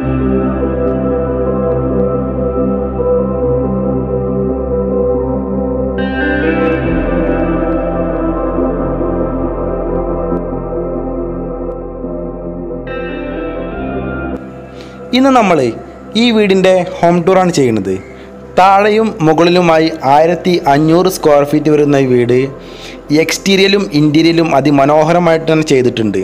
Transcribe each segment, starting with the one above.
ഇന്ന് നമ്മൾ ഈ വീടിൻ്റെ ഹോം ടൂറാണ് ചെയ്യുന്നത് താഴെയും മുകളിലുമായി ആയിരത്തി അഞ്ഞൂറ് സ്ക്വയർ ഫീറ്റ് വരുന്ന ഈ വീട് എക്സ്റ്റീരിയലും ഇൻറ്റീരിയലും അതിമനോഹരമായിട്ട് തന്നെ ചെയ്തിട്ടുണ്ട്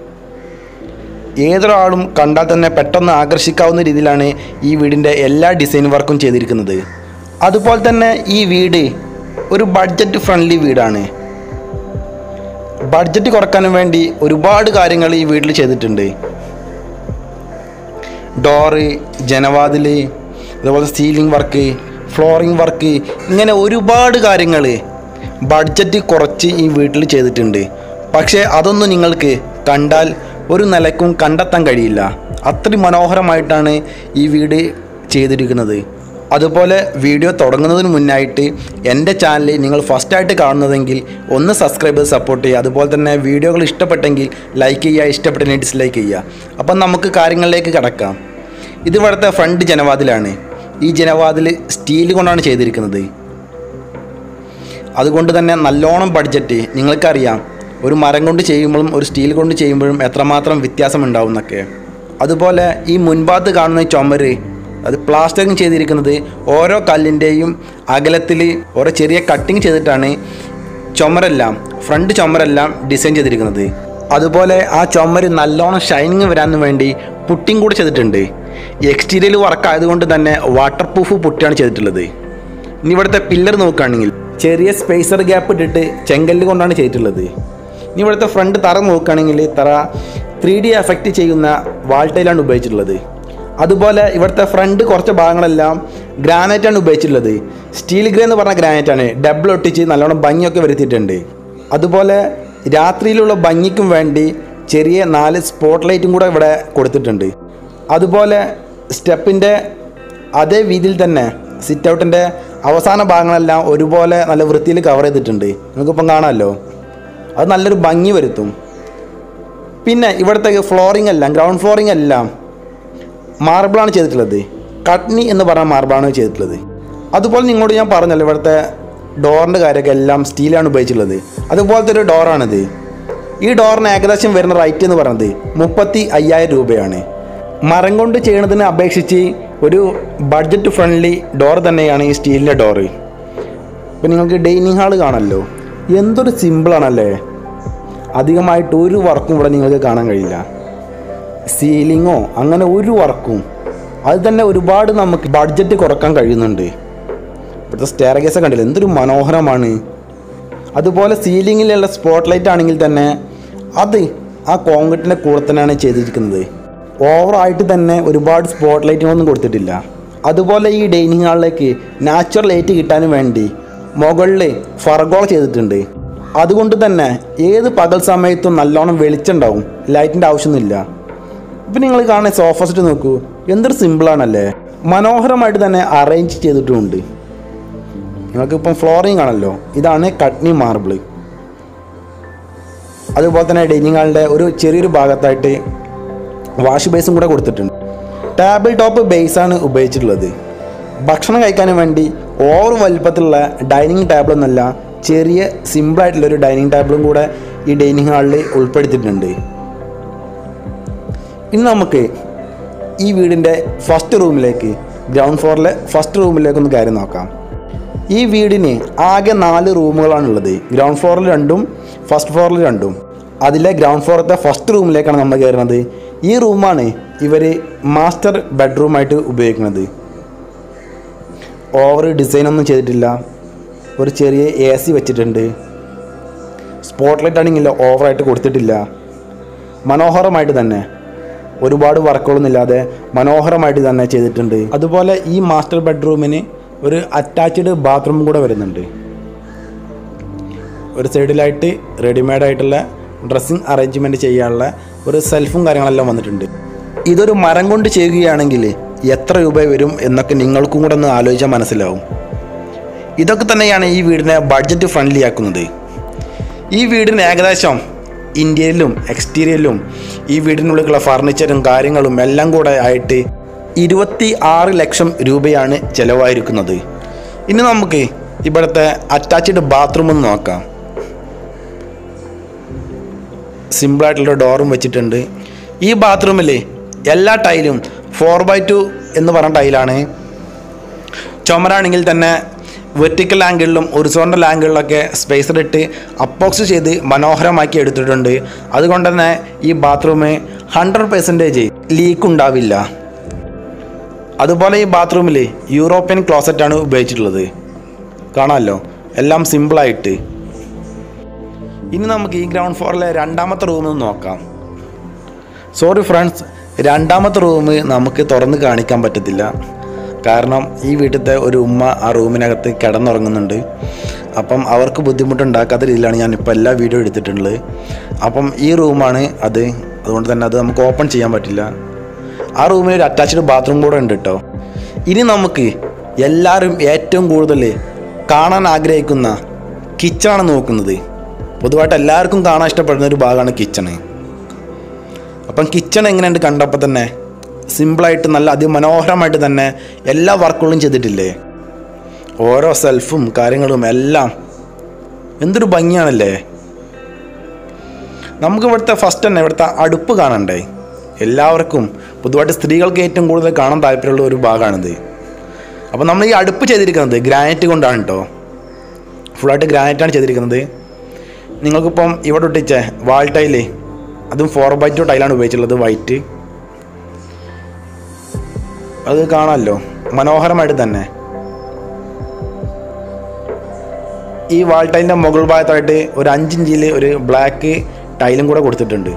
ഏതൊരാളും കണ്ടാൽ തന്നെ പെട്ടെന്ന് ആകർഷിക്കാവുന്ന രീതിയിലാണ് ഈ വീടിൻ്റെ എല്ലാ ഡിസൈൻ വർക്കും ചെയ്തിരിക്കുന്നത് അതുപോലെ തന്നെ ഈ വീട് ഒരു ബഡ്ജറ്റ് ഫ്രണ്ട്ലി വീടാണ് ബഡ്ജറ്റ് കുറക്കാനും വേണ്ടി ഒരുപാട് കാര്യങ്ങൾ ഈ വീട്ടിൽ ചെയ്തിട്ടുണ്ട് ഡോറ് ജനവാതിൽ അതുപോലെ സീലിംഗ് വർക്ക് ഫ്ലോറിംഗ് വർക്ക് ഇങ്ങനെ ഒരുപാട് കാര്യങ്ങൾ ബഡ്ജറ്റ് കുറച്ച് ഈ വീട്ടിൽ ചെയ്തിട്ടുണ്ട് പക്ഷേ അതൊന്നും നിങ്ങൾക്ക് കണ്ടാൽ ഒരു നിലക്കും കണ്ടെത്താൻ കഴിയില്ല അത്രയും മനോഹരമായിട്ടാണ് ഈ വീട് ചെയ്തിരിക്കുന്നത് അതുപോലെ വീഡിയോ തുടങ്ങുന്നതിന് മുന്നായിട്ട് എൻ്റെ ചാനൽ നിങ്ങൾ ഫസ്റ്റായിട്ട് കാണുന്നതെങ്കിൽ ഒന്ന് സബ്സ്ക്രൈബ് ചെയ്ത് സപ്പോർട്ട് ചെയ്യുക അതുപോലെ തന്നെ വീഡിയോകൾ ഇഷ്ടപ്പെട്ടെങ്കിൽ ലൈക്ക് ചെയ്യുക ഇഷ്ടപ്പെട്ടെങ്കിൽ ഡിസ്ലൈക്ക് ചെയ്യുക അപ്പം നമുക്ക് കാര്യങ്ങളിലേക്ക് കിടക്കാം ഇത് ഇവിടുത്തെ ഫ്രണ്ട് ജനവാതിലാണ് ഈ ജനവാതിൽ സ്റ്റീൽ കൊണ്ടാണ് ചെയ്തിരിക്കുന്നത് അതുകൊണ്ട് തന്നെ നല്ലോണം ബഡ്ജറ്റ് നിങ്ങൾക്കറിയാം ഒരു മരം കൊണ്ട് ചെയ്യുമ്പോഴും ഒരു സ്റ്റീൽ കൊണ്ട് ചെയ്യുമ്പോഴും എത്രമാത്രം വ്യത്യാസം ഉണ്ടാവും എന്നൊക്കെ അതുപോലെ ഈ മുൻഭാഗത്ത് കാണുന്ന ഈ ചുമര് അത് പ്ലാസ്റ്ററിങ് ചെയ്തിരിക്കുന്നത് ഓരോ കല്ലിൻ്റെയും അകലത്തിൽ ഓരോ ചെറിയ കട്ടിങ് ചെയ്തിട്ടാണ് ചുമരെല്ലാം ഫ്രണ്ട് ചുമരെല്ലാം ഡിസൈൻ ചെയ്തിരിക്കുന്നത് അതുപോലെ ആ ചുമര് നല്ലോണം ഷൈനിങ് വരാൻ വേണ്ടി പുട്ടിങ് കൂടെ ചെയ്തിട്ടുണ്ട് എക്സ്റ്റീരിയൽ വർക്ക് ആയതുകൊണ്ട് തന്നെ വാട്ടർ പ്രൂഫ് പുട്ടിയാണ് ചെയ്തിട്ടുള്ളത് ഇനി ഇവിടുത്തെ പില്ലർ നോക്കുകയാണെങ്കിൽ ചെറിയ സ്പേസർ ഗ്യാപ്പ് ഇട്ടിട്ട് ചെങ്കല്ല് കൊണ്ടാണ് ചെയ്തിട്ടുള്ളത് ഇനി ഇവിടുത്തെ ഫ്രണ്ട് തറ നോക്കുകയാണെങ്കിൽ തറ ത്രീ ഡി എഫക്റ്റ് ചെയ്യുന്ന വാൾട്ടയിലാണ് ഉപയോഗിച്ചിട്ടുള്ളത് അതുപോലെ ഇവിടുത്തെ ഫ്രണ്ട് കുറച്ച് ഭാഗങ്ങളെല്ലാം ഗ്രാനൈറ്റാണ് ഉപയോഗിച്ചിട്ടുള്ളത് സ്റ്റീൽ ഗ്രേ എന്ന് പറഞ്ഞ ഗ്രാനൈറ്റാണ് ഡബിൾ ഒട്ടിച്ച് നല്ലോണം ഭംഗിയൊക്കെ വരുത്തിയിട്ടുണ്ട് അതുപോലെ രാത്രിയിലുള്ള ഭംഗിക്കും വേണ്ടി ചെറിയ നാല് സ്പോട്ട് ലൈറ്റും കൂടെ ഇവിടെ കൊടുത്തിട്ടുണ്ട് അതുപോലെ സ്റ്റെപ്പിൻ്റെ അതേ വീതിയിൽ തന്നെ സിറ്റ് ഔട്ടിൻ്റെ അവസാന ഭാഗങ്ങളെല്ലാം ഒരുപോലെ നല്ല വൃത്തിയിൽ കവർ ചെയ്തിട്ടുണ്ട് നമുക്കിപ്പം കാണാമല്ലോ അത് നല്ലൊരു ഭംഗി വരുത്തും പിന്നെ ഇവിടുത്തെ ഫ്ലോറിംഗ് എല്ലാം ഗ്രൗണ്ട് ഫ്ലോറിംഗ് എല്ലാം മാർബിളാണ് ചെയ്തിട്ടുള്ളത് കട്നി എന്ന് പറഞ്ഞ മാർബിളാണ് ചെയ്തിട്ടുള്ളത് അതുപോലെ നിങ്ങളോട് ഞാൻ പറഞ്ഞല്ലോ ഇവിടുത്തെ ഡോറിൻ്റെ കാര്യമൊക്കെ എല്ലാം സ്റ്റീലാണ് ഉപയോഗിച്ചിട്ടുള്ളത് അതുപോലത്തെ ഒരു ഡോറാണിത് ഈ ഡോറിന് ഏകദേശം വരുന്ന റേറ്റ് എന്ന് പറയുന്നത് മുപ്പത്തി അയ്യായിരം രൂപയാണ് മരം കൊണ്ട് ചെയ്യണതിനെ അപേക്ഷിച്ച് ഒരു ബഡ്ജറ്റ് ഫ്രണ്ട്ലി ഡോർ തന്നെയാണ് ഈ സ്റ്റീലിൻ്റെ ഡോറ് ഇപ്പം നിങ്ങൾക്ക് ഡൈനിങ് ഹാൾ കാണല്ലോ എന്തൊരു സിമ്പിളാണല്ലേ അധികമായിട്ട് ഒരു വർക്കും ഇവിടെ നിങ്ങൾക്ക് കാണാൻ കഴിയില്ല സീലിങ്ങോ അങ്ങനെ ഒരു വർക്കും അത് തന്നെ ഒരുപാട് നമുക്ക് ബഡ്ജറ്റ് കുറക്കാൻ കഴിയുന്നുണ്ട് ഇവിടുത്തെ സ്റ്റെയർ കേസ് കണ്ടില്ല എന്തൊരു മനോഹരമാണ് അതുപോലെ സീലിങ്ങിലുള്ള സ്പോട്ട് ലൈറ്റ് ആണെങ്കിൽ തന്നെ അത് ആ കോൺക്രീറ്റിൻ്റെ കൂടെ തന്നെയാണ് ചെയ്തിരിക്കുന്നത് ഓവറായിട്ട് തന്നെ ഒരുപാട് സ്പോട്ട് ലൈറ്റുകളൊന്നും കൊടുത്തിട്ടില്ല അതുപോലെ ഈ ഡൈനിങ് ഹാളിലേക്ക് നാച്ചുറൽ ലൈറ്റ് കിട്ടാനും വേണ്ടി മുകളിൽ ഫർഗോൾ ചെയ്തിട്ടുണ്ട് അതുകൊണ്ട് തന്നെ ഏത് പകൽ സമയത്തും നല്ലോണം വെളിച്ചുണ്ടാവും ലൈറ്റിൻ്റെ ആവശ്യമൊന്നുമില്ല ഇപ്പം നിങ്ങൾ കാണുന്ന സോഫ സെറ്റ് നോക്കൂ എന്തൊരു സിമ്പിളാണല്ലേ മനോഹരമായിട്ട് തന്നെ അറേഞ്ച് ചെയ്തിട്ടുമുണ്ട് നിങ്ങൾക്കിപ്പം ഫ്ലോറിങ് കാണല്ലോ ഇതാണ് കട്നി മാർബിൾ അതുപോലെ തന്നെ ഡൈനിങ് ഹാളിൻ്റെ ഒരു ചെറിയൊരു ഭാഗത്തായിട്ട് വാഷ് ബേസും കൂടെ കൊടുത്തിട്ടുണ്ട് ടേബിൾ ടോപ്പ് ബേസാണ് ഉപയോഗിച്ചിട്ടുള്ളത് ഭക്ഷണം കഴിക്കാനും വേണ്ടി ഓവർ വലുപ്പത്തിലുള്ള ഡൈനിങ് ടേബിൾ എന്നല്ല ചെറിയ സിമ്പിളായിട്ടുള്ള ഒരു ഡൈനിങ് ടേബിളും കൂടെ ഈ ഡൈനിങ് ഹാളിൽ ഉൾപ്പെടുത്തിയിട്ടുണ്ട് ഇനി നമുക്ക് ഈ വീടിൻ്റെ ഫസ്റ്റ് റൂമിലേക്ക് ഗ്രൗണ്ട് ഫ്ലോറിലെ ഫസ്റ്റ് റൂമിലേക്ക് ഒന്ന് കയറി നോക്കാം ഈ വീടിന് ആകെ നാല് റൂമുകളാണുള്ളത് ഗ്രൗണ്ട് ഫ്ലോറിൽ രണ്ടും ഫസ്റ്റ് ഫ്ലോറിൽ രണ്ടും അതിലെ ഗ്രൗണ്ട് ഫ്ലോറത്തെ ഫസ്റ്റ് റൂമിലേക്കാണ് നമ്മൾ കയറുന്നത് ഈ റൂമാണ് ഇവർ മാസ്റ്റർ ബെഡ്റൂമായിട്ട് ഉപയോഗിക്കുന്നത് ഓവർ ഡിസൈനൊന്നും ചെയ്തിട്ടില്ല ഒരു ചെറിയ എ സി വെച്ചിട്ടുണ്ട് സ്പോട്ട് ലൈറ്റ് ആണെങ്കിൽ ഓവറായിട്ട് കൊടുത്തിട്ടില്ല മനോഹരമായിട്ട് തന്നെ ഒരുപാട് വർക്കുകളൊന്നും ഇല്ലാതെ മനോഹരമായിട്ട് തന്നെ ചെയ്തിട്ടുണ്ട് അതുപോലെ ഈ മാസ്റ്റർ ബെഡ്റൂമിന് ഒരു അറ്റാച്ച്ഡ് ബാത്റൂം കൂടെ വരുന്നുണ്ട് ഒരു സൈഡിലായിട്ട് റെഡിമെയ്ഡ് ആയിട്ടുള്ള ഡ്രസ്സിങ് അറേഞ്ച്മെൻറ്റ് ചെയ്യാനുള്ള ഒരു സെൽഫും കാര്യങ്ങളെല്ലാം വന്നിട്ടുണ്ട് ഇതൊരു മരം കൊണ്ട് ചെയ്യുകയാണെങ്കിൽ എത്ര രൂപ വരും എന്നൊക്കെ നിങ്ങൾക്കും കൂടെ ഒന്ന് ആലോചിച്ചാൽ മനസ്സിലാവും ഇതൊക്കെ തന്നെയാണ് ഈ വീടിനെ ബഡ്ജറ്റ് ഫ്രണ്ട്ലി ആക്കുന്നത് ഈ വീടിന് ഏകദേശം ഇൻറ്റീരിയലും എക്സ്റ്റീരിയലും ഈ വീടിനുള്ളിലുള്ള ഫർണിച്ചറും കാര്യങ്ങളും എല്ലാം കൂടെ ആയിട്ട് ഇരുപത്തി ആറ് ലക്ഷം രൂപയാണ് ചിലവായിരിക്കുന്നത് ഇനി നമുക്ക് ഇവിടുത്തെ അറ്റാച്ച്ഡ് ബാത്റൂം ഒന്ന് നോക്കാം സിമ്പിളായിട്ടുള്ള ഡോറും വെച്ചിട്ടുണ്ട് ഈ ബാത്റൂമിൽ എല്ലാ ടൈലും ഫോർ ബൈ ടു എന്ന് പറഞ്ഞ ടൈലാണ് ചുമരാണെങ്കിൽ തന്നെ വെർട്ടിക്കൽ ആംഗിളിലും ഒറിസോണ്ടൽ ആംഗിളിലൊക്കെ സ്പേസർ ഇട്ട് അപ്പോക്സ് ചെയ്ത് മനോഹരമാക്കി എടുത്തിട്ടുണ്ട് അതുകൊണ്ട് തന്നെ ഈ ബാത്റൂം ഹൺഡ്രഡ് പെർസെൻറ്റേജ് ലീക്ക് ഉണ്ടാവില്ല അതുപോലെ ഈ ബാത്റൂമിൽ യൂറോപ്യൻ ക്ലോസറ്റാണ് ഉപയോഗിച്ചിട്ടുള്ളത് കാണാമല്ലോ എല്ലാം സിമ്പിളായിട്ട് ഇനി നമുക്ക് ഈ ഗ്രൗണ്ട് ഫ്ലോറിലെ രണ്ടാമത്തെ റൂം ഒന്ന് നോക്കാം സോറി ഫ്രണ്ട്സ് രണ്ടാമത്തെ റൂം നമുക്ക് തുറന്ന് കാണിക്കാൻ പറ്റത്തില്ല കാരണം ഈ വീട്ടിലത്തെ ഒരു ഉമ്മ ആ റൂമിനകത്ത് കിടന്നുറങ്ങുന്നുണ്ട് അപ്പം അവർക്ക് ബുദ്ധിമുട്ടുണ്ടാക്കാത്ത രീതിയിലാണ് ഞാൻ ഇപ്പോൾ എല്ലാ വീഡിയോ എടുത്തിട്ടുള്ളത് അപ്പം ഈ റൂമാണ് അത് അതുകൊണ്ട് തന്നെ അത് നമുക്ക് ഓപ്പൺ ചെയ്യാൻ പറ്റില്ല ആ റൂമിൽ ഒരു അറ്റാച്ച്ഡ് ബാത്റൂം കൂടെ ഉണ്ട് കേട്ടോ ഇനി നമുക്ക് എല്ലാവരും ഏറ്റവും കൂടുതൽ കാണാൻ ആഗ്രഹിക്കുന്ന കിച്ചണാണ് നോക്കുന്നത് പൊതുവായിട്ട് എല്ലാവർക്കും കാണാൻ ഇഷ്ടപ്പെടുന്ന ഒരു ഭാഗമാണ് കിച്ചണ് അപ്പം കിച്ചൺ എങ്ങനെയുണ്ട് കണ്ടപ്പോൾ തന്നെ സിമ്പിളായിട്ട് നല്ല അതിമനോഹരമായിട്ട് തന്നെ എല്ലാ വർക്കുകളും ചെയ്തിട്ടില്ലേ ഓരോ സെൽഫും കാര്യങ്ങളും എല്ലാം എന്തൊരു ഭംഗിയാണല്ലേ നമുക്ക് ഇവിടുത്തെ ഫസ്റ്റ് തന്നെ ഇവിടുത്തെ അടുപ്പ് കാണണ്ടേ എല്ലാവർക്കും പൊതുവായിട്ട് സ്ത്രീകൾക്ക് ഏറ്റവും കൂടുതൽ കാണാൻ താല്പര്യമുള്ള ഒരു ഭാഗമാണിത് അപ്പോൾ നമ്മൾ ഈ അടുപ്പ് ചെയ്തിരിക്കുന്നത് ഗ്രാനൈറ്റ് കൊണ്ടാണ് കേട്ടോ ഫുള്ളായിട്ട് ഗ്രാനൈറ്റാണ് ചെയ്തിരിക്കുന്നത് നിങ്ങൾക്കിപ്പം ഇവിടെ ഒട്ടിച്ച വാൾ ടൈല് അതും ഫോർ ബൈ ടു ടൈലാണ് ഉപയോഗിച്ചിട്ടുള്ളത് വൈറ്റ് അത് കാണാമല്ലോ മനോഹരമായിട്ട് തന്നെ ഈ വാൾ ടൈലിൻ്റെ മുകൾ ഭാഗത്തായിട്ട് ഒരു അഞ്ചിഞ്ചിൽ ഒരു ബ്ലാക്ക് ടൈലും കൂടെ കൊടുത്തിട്ടുണ്ട്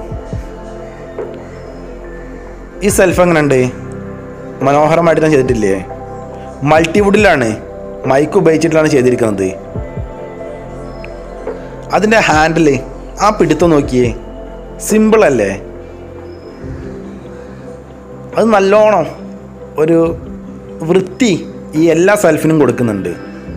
ഈ സെൽഫ് എങ്ങനെയുണ്ട് മനോഹരമായിട്ട് ഞാൻ ചെയ്തിട്ടില്ലേ മൾട്ടിവുഡിലാണ് മൈക്ക് ഉപയോഗിച്ചിട്ടാണ് ചെയ്തിരിക്കുന്നത് അതിൻ്റെ ഹാൻഡിൽ ആ പിടുത്തം നോക്കിയേ സിമ്പിൾ അല്ലേ അത് നല്ലോണം ഒരു വൃത്തി ഈ എല്ലാ സെൽഫിനും കൊടുക്കുന്നുണ്ട്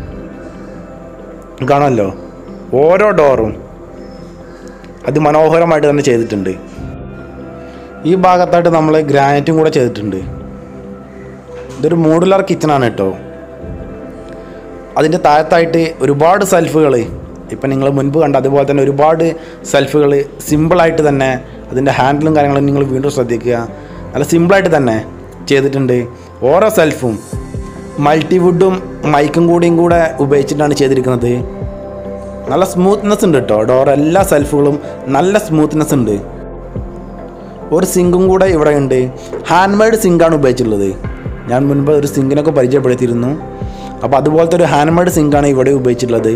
കാണാമല്ലോ ഓരോ ഡോറും അത് മനോഹരമായിട്ട് തന്നെ ചെയ്തിട്ടുണ്ട് ഈ ഭാഗത്തായിട്ട് നമ്മൾ ഗ്രാനൈറ്റും കൂടെ ചെയ്തിട്ടുണ്ട് ഇതൊരു മോഡുലാർ കിച്ചണാണ് കേട്ടോ അതിൻ്റെ താഴത്തായിട്ട് ഒരുപാട് സെൽഫുകൾ ഇപ്പം നിങ്ങൾ മുൻപ് കണ്ട അതുപോലെ തന്നെ ഒരുപാട് സെൽഫുകൾ സിമ്പിളായിട്ട് തന്നെ അതിൻ്റെ ഹാൻഡിലും കാര്യങ്ങളും നിങ്ങൾ വീണ്ടും ശ്രദ്ധിക്കുക നല്ല സിമ്പിളായിട്ട് തന്നെ ചെയ്തിട്ടുണ്ട് ഓരോ സെൽഫും മൾട്ടിവുഡും മൈക്കും കൂടിയും കൂടെ ഉപയോഗിച്ചിട്ടാണ് ചെയ്തിരിക്കുന്നത് നല്ല സ്മൂത്ത്നെസ് ഉണ്ട് കേട്ടോ ഡോർ എല്ലാ സെൽഫുകളും നല്ല സ്മൂത്ത്നെസ് ഉണ്ട് ഒരു സിങ്കും കൂടെ ഇവിടെ ഉണ്ട് ഹാൻഡ് മെയ്ഡ് സിങ്കാണ് ഉപയോഗിച്ചിട്ടുള്ളത് ഞാൻ മുൻപ് ഒരു സിങ്കിനൊക്കെ പരിചയപ്പെടുത്തിയിരുന്നു അപ്പോൾ അതുപോലത്തെ ഒരു ഹാൻഡ് മെയ്ഡ് സിങ്കാണ് ഇവിടെ ഉപയോഗിച്ചിട്ടുള്ളത്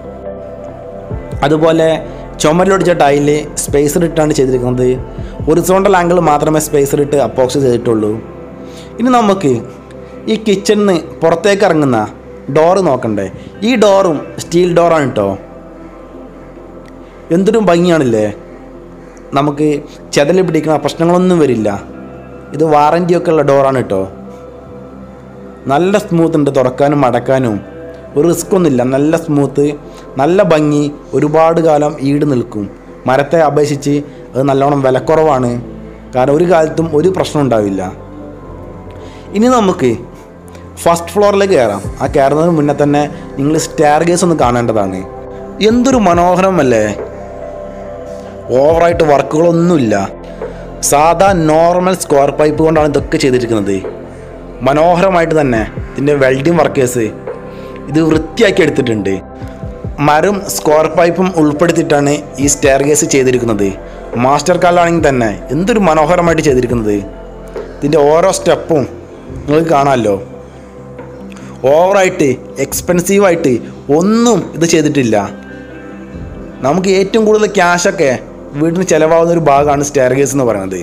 അതുപോലെ ചുമരിലൊടിച്ച ടൈല് സ്പേസർ ഇട്ടാണ് ചെയ്തിരിക്കുന്നത് ഒറിസോണ്ടൽ ആംഗിൾ മാത്രമേ സ്പേസർ ഇട്ട് അപ്പോക്സ് ചെയ്തിട്ടുള്ളൂ ഇനി നമുക്ക് ഈ കിച്ചണിൽ നിന്ന് പുറത്തേക്ക് ഇറങ്ങുന്ന ഡോറ് നോക്കണ്ടേ ഈ ഡോറും സ്റ്റീൽ ഡോറാണ് കേട്ടോ എന്തൊരു ഭംഗിയാണില്ലേ നമുക്ക് ചെതല് പിടിക്കുന്ന പ്രശ്നങ്ങളൊന്നും വരില്ല ഇത് വാറൻറ്റിയൊക്കെ ഉള്ള ഡോറാണ് കേട്ടോ നല്ല സ്മൂത്ത് ഉണ്ട് തുറക്കാനും അടക്കാനും ഒരു റിസ്ക് ഒന്നുമില്ല നല്ല സ്മൂത്ത് നല്ല ഭംഗി ഒരുപാട് കാലം ഈട് നിൽക്കും മരത്തെ അപേക്ഷിച്ച് അത് നല്ലോണം വിലക്കുറവാണ് കാരണം ഒരു കാലത്തും ഒരു പ്രശ്നം ഉണ്ടാവില്ല ഇനി നമുക്ക് ഫസ്റ്റ് ഫ്ലോറിലേക്ക് കയറാം ആ കയറുന്നതിന് മുന്നേ തന്നെ നിങ്ങൾ സ്റ്റെയർ ഗേസ് ഒന്ന് കാണേണ്ടതാണ് എന്തൊരു മനോഹരമല്ലേ ഓവറായിട്ട് വർക്കുകളൊന്നുമില്ല സാധാ നോർമൽ സ്ക്വയർ പൈപ്പ് കൊണ്ടാണ് ഇതൊക്കെ ചെയ്തിരിക്കുന്നത് മനോഹരമായിട്ട് തന്നെ ഇതിൻ്റെ വെൽഡിങ് വർക്കേഴ്സ് ഇത് വൃത്തിയാക്കി എടുത്തിട്ടുണ്ട് മരം സ്ക്വയർ പൈപ്പും ഉൾപ്പെടുത്തിയിട്ടാണ് ഈ സ്റ്റെയർ കേസ് ചെയ്തിരിക്കുന്നത് മാസ്റ്റർ കാലാണെങ്കിൽ തന്നെ എന്തൊരു മനോഹരമായിട്ട് ചെയ്തിരിക്കുന്നത് ഇതിൻ്റെ ഓരോ സ്റ്റെപ്പും നിങ്ങൾക്ക് കാണാമല്ലോ ഓവറായിട്ട് എക്സ്പെൻസീവായിട്ട് ഒന്നും ഇത് ചെയ്തിട്ടില്ല നമുക്ക് ഏറ്റവും കൂടുതൽ ക്യാഷൊക്കെ വീടിന് ചിലവാകുന്ന ഒരു ഭാഗമാണ് സ്റ്റെയർ കേസ് എന്ന് പറയുന്നത്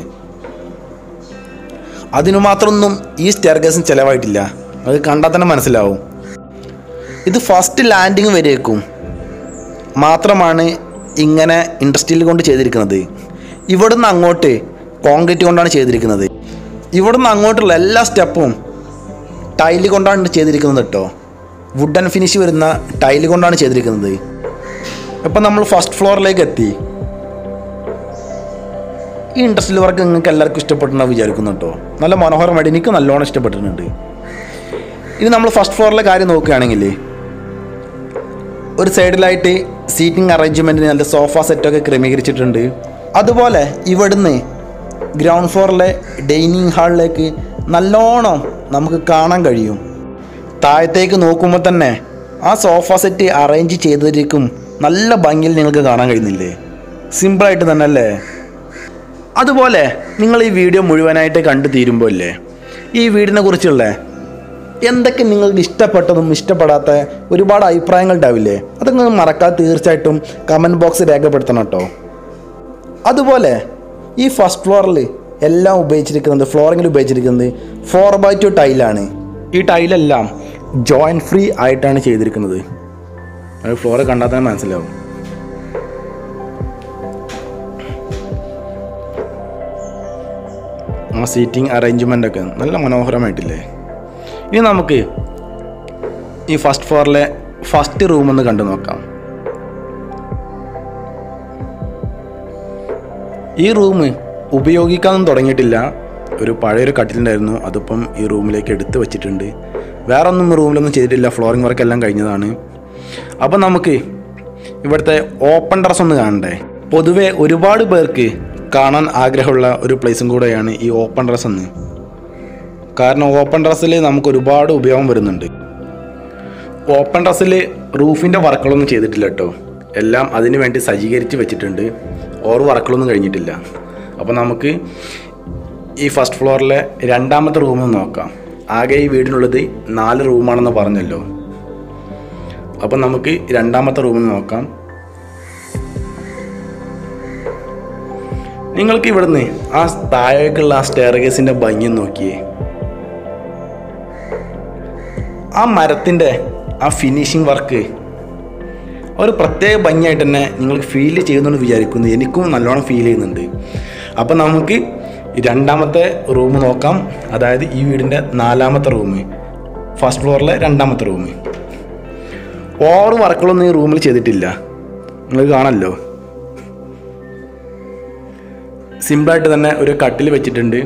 അതിനു മാത്രമൊന്നും ഈ സ്റ്റെയർ കേസിന് ചിലവായിട്ടില്ല അത് കണ്ടാൽ തന്നെ മനസ്സിലാവും ഇത് ഫസ്റ്റ് ലാൻഡിങ് വരേക്കും മാത്രമാണ് ഇങ്ങനെ ഇൻഡസ്ട്രിയിൽ കൊണ്ട് ചെയ്തിരിക്കുന്നത് ഇവിടുന്ന് അങ്ങോട്ട് കോൺക്രീറ്റ് കൊണ്ടാണ് ചെയ്തിരിക്കുന്നത് ഇവിടുന്ന് അങ്ങോട്ടുള്ള എല്ലാ സ്റ്റെപ്പും ടൈല് കൊണ്ടാണ് ചെയ്തിരിക്കുന്നത് കേട്ടോ വുഡൻ ഫിനിഷ് വരുന്ന ടൈല് കൊണ്ടാണ് ചെയ്തിരിക്കുന്നത് ഇപ്പം നമ്മൾ ഫസ്റ്റ് ഫ്ലോറിലേക്ക് എത്തി ഈ ഇൻഡസ്ട്രിയൽ വർക്ക് നിങ്ങൾക്ക് എല്ലാവർക്കും ഇഷ്ടപ്പെട്ടുണ്ടെന്ന് വിചാരിക്കുന്നു കേട്ടോ നല്ല മനോഹരമായിട്ട് എനിക്ക് നല്ലോണം ഇഷ്ടപ്പെട്ടിട്ടുണ്ട് ഇനി നമ്മൾ ഫസ്റ്റ് ഫ്ലോറിലെ കാര്യം നോക്കുകയാണെങ്കിൽ ഒരു സൈഡിലായിട്ട് സീറ്റിംഗ് അറേഞ്ച്മെൻറ്റിന് നല്ല സോഫ സെറ്റൊക്കെ ക്രമീകരിച്ചിട്ടുണ്ട് അതുപോലെ ഇവിടുന്ന് ഗ്രൗണ്ട് ഫ്ലോറിലെ ഡൈനിങ് ഹാളിലേക്ക് നല്ലോണം നമുക്ക് കാണാൻ കഴിയും താഴത്തേക്ക് നോക്കുമ്പോൾ തന്നെ ആ സോഫ സെറ്റ് അറേഞ്ച് ചെയ്തിരിക്കും നല്ല ഭംഗിയിൽ നിങ്ങൾക്ക് കാണാൻ കഴിയുന്നില്ലേ സിമ്പിളായിട്ട് തന്നെ അല്ലേ അതുപോലെ നിങ്ങൾ ഈ വീഡിയോ മുഴുവനായിട്ട് കണ്ടു തീരുമ്പോൾ അല്ലേ ഈ വീടിനെ കുറിച്ചുള്ള എന്തൊക്കെ നിങ്ങൾക്ക് ഇഷ്ടപ്പെട്ടതും ഇഷ്ടപ്പെടാത്ത ഒരുപാട് അഭിപ്രായങ്ങൾ ഉണ്ടാവില്ലേ അതൊക്കെ നിങ്ങൾ മറക്കാതെ തീർച്ചയായിട്ടും കമൻറ്റ് ബോക്സ് രേഖപ്പെടുത്തണം കേട്ടോ അതുപോലെ ഈ ഫസ്റ്റ് ഫ്ലോറിൽ എല്ലാം ഉപയോഗിച്ചിരിക്കുന്നത് ഫ്ലോറിങ്ങിൽ ഉപയോഗിച്ചിരിക്കുന്നത് ഫോർ ബൈ ടു ടൈലാണ് ഈ ടൈലെല്ലാം ജോയിൻറ്റ് ഫ്രീ ആയിട്ടാണ് ചെയ്തിരിക്കുന്നത് അത് ഫ്ലോർ കണ്ടാൽ തന്നെ മനസ്സിലാവും ആ സീറ്റിംഗ് അറേഞ്ച്മെൻ്റ് ഒക്കെ നല്ല മനോഹരമായിട്ടില്ലേ ഇനി നമുക്ക് ഈ ഫസ്റ്റ് ഫ്ലോറിലെ ഫസ്റ്റ് റൂം ഒന്ന് കണ്ടു നോക്കാം ഈ റൂം ഉപയോഗിക്കാനൊന്നും തുടങ്ങിയിട്ടില്ല ഒരു പഴയൊരു കട്ടിലുണ്ടായിരുന്നു അതിപ്പം ഈ റൂമിലേക്ക് എടുത്ത് വെച്ചിട്ടുണ്ട് വേറെ ഒന്നും റൂമിലൊന്നും ചെയ്തിട്ടില്ല ഫ്ലോറിംഗ് വർക്ക് എല്ലാം കഴിഞ്ഞതാണ് അപ്പം നമുക്ക് ഇവിടുത്തെ ഓപ്പൺ ഡ്രസ് ഒന്ന് കാണണ്ടേ പൊതുവെ ഒരുപാട് പേർക്ക് കാണാൻ ആഗ്രഹമുള്ള ഒരു പ്ലേസും കൂടെയാണ് ഈ ഓപ്പൺ ഡ്രസ് എന്ന് കാരണം ഓപ്പൺ ഡ്രസ്സിൽ നമുക്ക് ഒരുപാട് ഉപയോഗം വരുന്നുണ്ട് ഓപ്പൺ ഡ്രസ്സിൽ റൂഫിൻ്റെ വർക്കുകളൊന്നും ചെയ്തിട്ടില്ല കേട്ടോ എല്ലാം അതിന് വേണ്ടി സജ്ജീകരിച്ച് വെച്ചിട്ടുണ്ട് ഓർ വർക്കുകളൊന്നും കഴിഞ്ഞിട്ടില്ല അപ്പോൾ നമുക്ക് ഈ ഫസ്റ്റ് ഫ്ലോറിലെ രണ്ടാമത്തെ റൂം നോക്കാം ആകെ ഈ വീടിനുള്ളത് നാല് റൂമാണെന്ന് പറഞ്ഞല്ലോ അപ്പം നമുക്ക് രണ്ടാമത്തെ റൂമിൽ നോക്കാം നിങ്ങൾക്ക് ഇവിടുന്ന് ആ താഴേക്കുള്ള ആ സ്റ്റെയർ കേസിൻ്റെ ഭംഗി നോക്കിയേ ആ മരത്തിൻ്റെ ആ ഫിനിഷിംഗ് വർക്ക് ഒരു പ്രത്യേക ഭംഗിയായിട്ട് തന്നെ നിങ്ങൾക്ക് ഫീൽ ചെയ്യുന്നുണ്ട് വിചാരിക്കുന്നു എനിക്കും നല്ലോണം ഫീൽ ചെയ്യുന്നുണ്ട് അപ്പം നമുക്ക് രണ്ടാമത്തെ റൂം നോക്കാം അതായത് ഈ വീടിൻ്റെ നാലാമത്തെ റൂം ഫസ്റ്റ് ഫ്ലോറിലെ രണ്ടാമത്തെ റൂം ഓവർ വർക്കുകളൊന്നും ഈ റൂമിൽ ചെയ്തിട്ടില്ല നിങ്ങൾ കാണല്ലോ സിമ്പിളായിട്ട് തന്നെ ഒരു കട്ടിൽ വെച്ചിട്ടുണ്ട്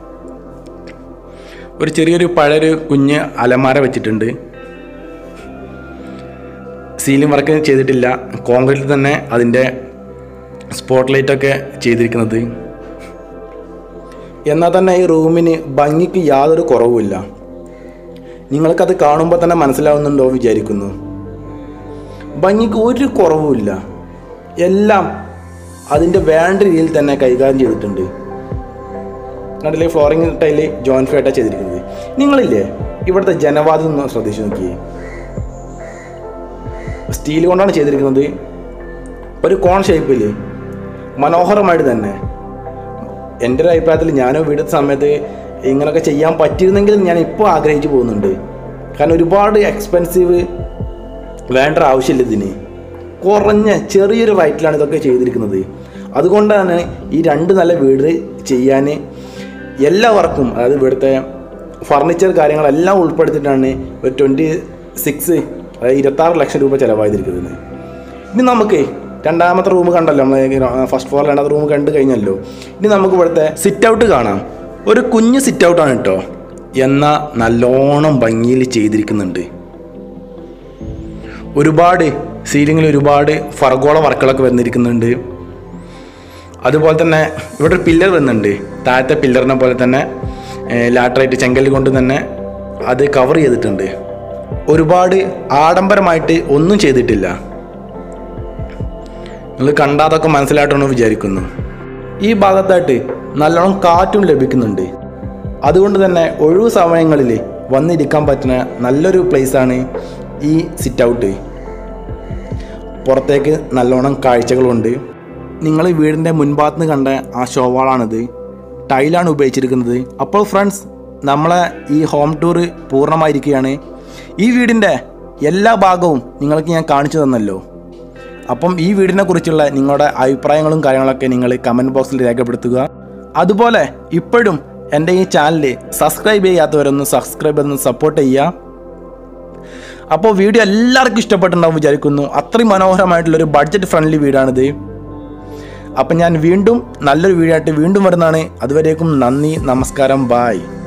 ഒരു ചെറിയൊരു പഴയൊരു കുഞ്ഞ് അലമാര വെച്ചിട്ടുണ്ട് സീലിംഗ് വർക്ക് ചെയ്തിട്ടില്ല കോൺക്രീറ്റിൽ തന്നെ അതിൻ്റെ സ്പോട്ട് ലൈറ്റൊക്കെ ചെയ്തിരിക്കുന്നത് എന്നാൽ തന്നെ ഈ റൂമിന് ഭംഗിക്ക് യാതൊരു കുറവുമില്ല നിങ്ങൾക്കത് കാണുമ്പോൾ തന്നെ മനസ്സിലാവുന്നുണ്ടോ വിചാരിക്കുന്നു ഭംഗിക്ക് ഒരു കുറവുമില്ല എല്ലാം അതിൻ്റെ വേണ്ട രീതിയിൽ തന്നെ കൈകാര്യം ചെയ്തിട്ടുണ്ട് കണ്ടില്ലേ ഫ്ലോറിംഗ് ടൈല് ജോയിൻ ഫേട്ടാണ് ചെയ്തിരിക്കുന്നത് നിങ്ങളില്ലേ ഇവിടുത്തെ ജനവാദം ഒന്ന് ശ്രദ്ധിച്ചു നോക്കിയേ സ്റ്റീൽ കൊണ്ടാണ് ചെയ്തിരിക്കുന്നത് ഒരു കോൺ ഷേപ്പിൽ മനോഹരമായിട്ട് തന്നെ എൻ്റെ ഒരു അഭിപ്രായത്തിൽ ഞാനോ വീടുന്ന സമയത്ത് ഇങ്ങനെയൊക്കെ ചെയ്യാൻ പറ്റിയിരുന്നെങ്കിൽ ഞാൻ ഇപ്പോൾ ആഗ്രഹിച്ചു പോകുന്നുണ്ട് കാരണം ഒരുപാട് എക്സ്പെൻസീവ് വേണ്ട ആവശ്യമില്ല ഇതിന് കുറഞ്ഞ ചെറിയൊരു റൈറ്റിലാണ് ഇതൊക്കെ ചെയ്തിരിക്കുന്നത് അതുകൊണ്ടാണ് ഈ രണ്ട് നല്ല വീട് ചെയ്യാൻ എല്ലാവർക്കും അതായത് ഇവിടുത്തെ ഫർണിച്ചർ കാര്യങ്ങളെല്ലാം ഉൾപ്പെടുത്തിയിട്ടാണ് ഒരു ട്വൻറ്റി സിക്സ് അതായത് ഇരുപത്താറ് ലക്ഷം രൂപ ചിലവായിരിക്കുന്നത് ഇനി നമുക്ക് രണ്ടാമത്തെ റൂം കണ്ടല്ലോ നമ്മൾ ഫസ്റ്റ് ഫ്ലോർ രണ്ടാമത്തെ റൂം കണ്ടു കഴിഞ്ഞല്ലോ ഇനി നമുക്ക് ഇവിടുത്തെ സിറ്റ് ഔട്ട് കാണാം ഒരു കുഞ്ഞ് സിറ്റ് ഔട്ടാണ് കേട്ടോ എന്നാൽ നല്ലോണം ഭംഗിയിൽ ചെയ്തിരിക്കുന്നുണ്ട് ഒരുപാട് സീലിങ്ങിൽ ഒരുപാട് ഫർഗോള വർക്കുകളൊക്കെ വന്നിരിക്കുന്നുണ്ട് അതുപോലെ തന്നെ ഇവിടെ ഒരു പില്ലർ വരുന്നുണ്ട് താഴത്തെ പില്ലറിനെ പോലെ തന്നെ ലാറ്ററൈറ്റ് ചെങ്കൽ കൊണ്ട് തന്നെ അത് കവർ ചെയ്തിട്ടുണ്ട് ഒരുപാട് ആഡംബരമായിട്ട് ഒന്നും ചെയ്തിട്ടില്ല നിങ്ങൾ കണ്ടാതൊക്കെ മനസ്സിലായിട്ടാണോ വിചാരിക്കുന്നു ഈ ഭാഗത്തായിട്ട് നല്ലോണം കാറ്റും ലഭിക്കുന്നുണ്ട് അതുകൊണ്ട് തന്നെ ഒഴിവ് സമയങ്ങളിൽ വന്നിരിക്കാൻ പറ്റുന്ന നല്ലൊരു പ്ലേസാണ് ഈ സിറ്റ് ഔട്ട് പുറത്തേക്ക് നല്ലോണം കാഴ്ചകളുണ്ട് നിങ്ങൾ ഈ വീടിൻ്റെ മുൻഭാഗത്ത് നിന്ന് കണ്ട ആ ഷോവാളാണിത് ടൈലാണ് ഉപയോഗിച്ചിരിക്കുന്നത് അപ്പോൾ ഫ്രണ്ട്സ് നമ്മളെ ഈ ഹോം ടൂർ പൂർണ്ണമായിരിക്കുകയാണ് ഈ വീടിൻ്റെ എല്ലാ ഭാഗവും നിങ്ങൾക്ക് ഞാൻ കാണിച്ചു തന്നല്ലോ അപ്പം ഈ വീടിനെ കുറിച്ചുള്ള നിങ്ങളുടെ അഭിപ്രായങ്ങളും കാര്യങ്ങളൊക്കെ നിങ്ങൾ കമൻറ്റ് ബോക്സിൽ രേഖപ്പെടുത്തുക അതുപോലെ ഇപ്പോഴും എൻ്റെ ഈ ചാനൽ സബ്സ്ക്രൈബ് ചെയ്യാത്തവരൊന്ന് സബ്സ്ക്രൈബ് ചെയ്തൊന്ന് സപ്പോർട്ട് ചെയ്യുക അപ്പോൾ വീഡിയോ എല്ലാവർക്കും ഇഷ്ടപ്പെട്ടുണ്ടാവും വിചാരിക്കുന്നു അത്രയും മനോഹരമായിട്ടുള്ളൊരു ബഡ്ജറ്റ് ഫ്രണ്ട്ലി വീടാണിത് അപ്പം ഞാൻ വീണ്ടും നല്ലൊരു വീഡിയോ ആയിട്ട് വീണ്ടും വരുന്നതാണ് അതുവരേക്കും നന്ദി നമസ്കാരം ബായ്